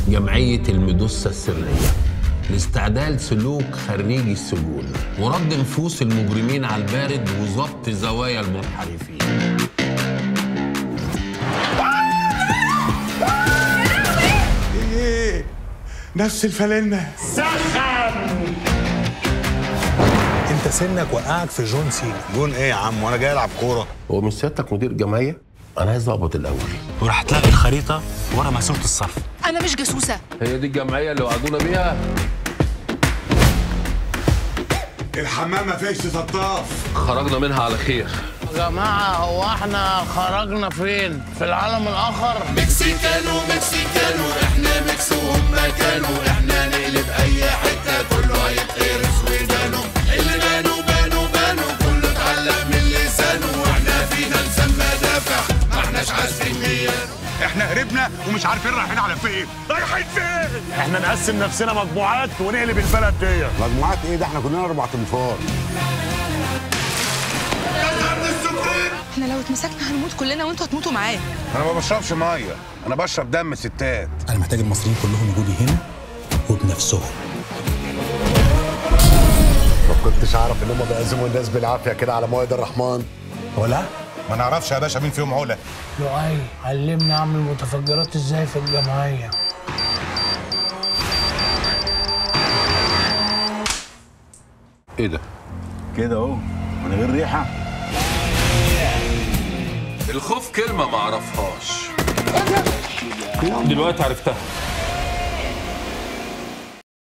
جمعية المدوسة السرية لاستعداد سلوك خريجي السجون ورد نفوس المجرمين على البارد وضبط زوايا المنحرفين ايه نفس الفلنة انت سنك وقعك في جون سينا جون ايه يا عم وانا جاي العب كوره هو مش سيادتك مدير جمعية؟ أنا عايز أقبض الأول وراح تلاقي الخريطه ورا ماسوره الصرف انا مش جاسوسه هي دي الجمعية اللي وعدونا بيها؟ الحمام ما فيش سطاف خرجنا منها على خير يا جماعة هو احنا خرجنا فين؟ في العالم الآخر؟ مكسيكانو مكسيكانو احنا ميكس وهم كانوا احنا نقلب اي حته كله هيتقرص ودانه اللي بانوا بانوا بانوا كله اتعلق من لسانه واحنا فينا لسان مدافع ما احناش عارفين مين احنا هربنا ومش عارفين رايحين على فين رايحين فين احنا نقسم نفسنا مجموعات ونقلب البلد دي مجموعات ايه ده احنا كلنا اربع تنفار احنا لو اتمسكنا هنموت كلنا وانتوا هتموتوا معاه انا ما بشربش ميه انا بشرب دم ستات انا محتاج المصريين كلهم يجوا لي هنا وبنفسهم ما كنتش اعرف ان هم بيعزموا الناس بالعافيه كده على موعد الرحمن ولا ما نعرفش يا باشا مين فيهم علا لؤي علمني اعمل متفجرات ازاي في الجمعية إيه ده؟ كده اهو من غير ريحه الخوف كلمة ما أعرفهاش دلوقتي عرفتها